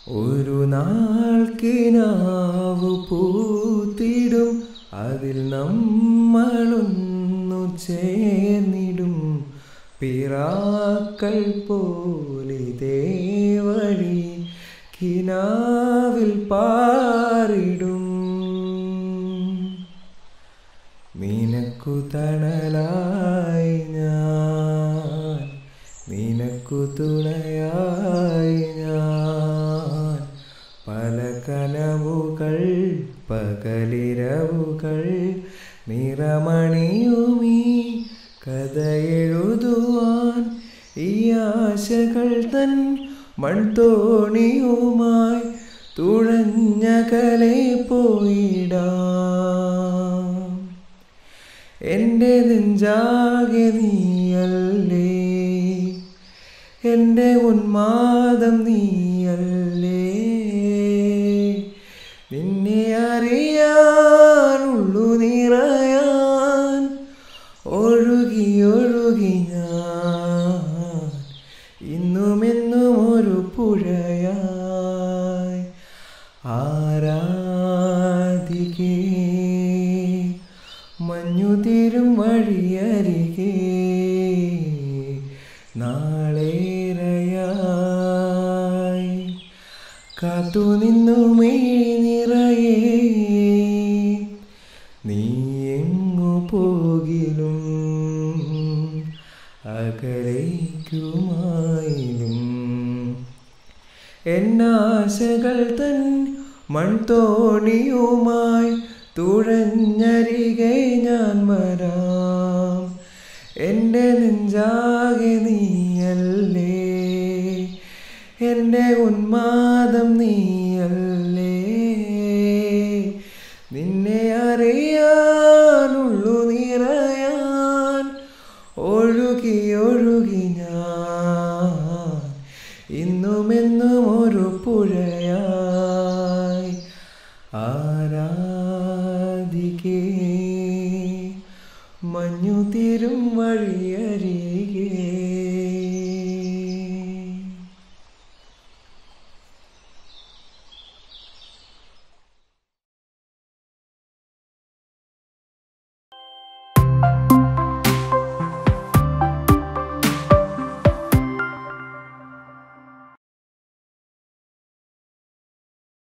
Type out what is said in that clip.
ഒരു നാൾ കിനാവ് പൂത്തിടും അതിൽ നമ്മളൊന്നു ചേർന്നിടും പിറാക്കൾ പോലിതേ വഴി കിനാവിൽ പാറിടും നിനക്കു തണലായി ഞാൻ നിനക്കു തുണയായി ഞാൻ പല കനവുകൾ പകലിരവുകൾ നിറമണിയുമീ കഥ എഴുതുവാൻ ഈ ആശകൾ തൻ മൺതോണിയുമായി തുഴഞ്ഞകലെ പോയിടാം എൻ്റെ നെഞ്ചാകെ നീയല്ലേ എൻ്റെ ഉന്മാദം നീയല്ലേ നിന്നെ അറിയാനുള്ളു നിറയാൻ ഒഴുകി ഒഴുകി ഞാൻ ഇന്നുമെന്നും ഒരു പുഴയായി ആരാധികേ മഞ്ഞുതീരും വഴിയരികെ നാളേറെയായി കാത്തുനിന്നു മെയ് നിറയെ നീ എങ്ങു പോകിലും അകലേക്കുമായിലും എന്നാശകൾ തൻ മൺതോണിയുമായി തുഴഞ്ഞരികെ ഞാൻ വരാം എൻ്റെ നെഞ്ചാകെ നീയല്ലേ എൻ്റെ ഉന്മാദം നീയല്ലേ നിന്നെ അറിയാനുള്ളു നിറയാൻ ഒഴുകി ഒഴുകി ഞാൻ ഇന്നുമെന്നും ഒരു പുഴയായി ആരാധിക്കേ മഞ്ഞു തീരും വഴി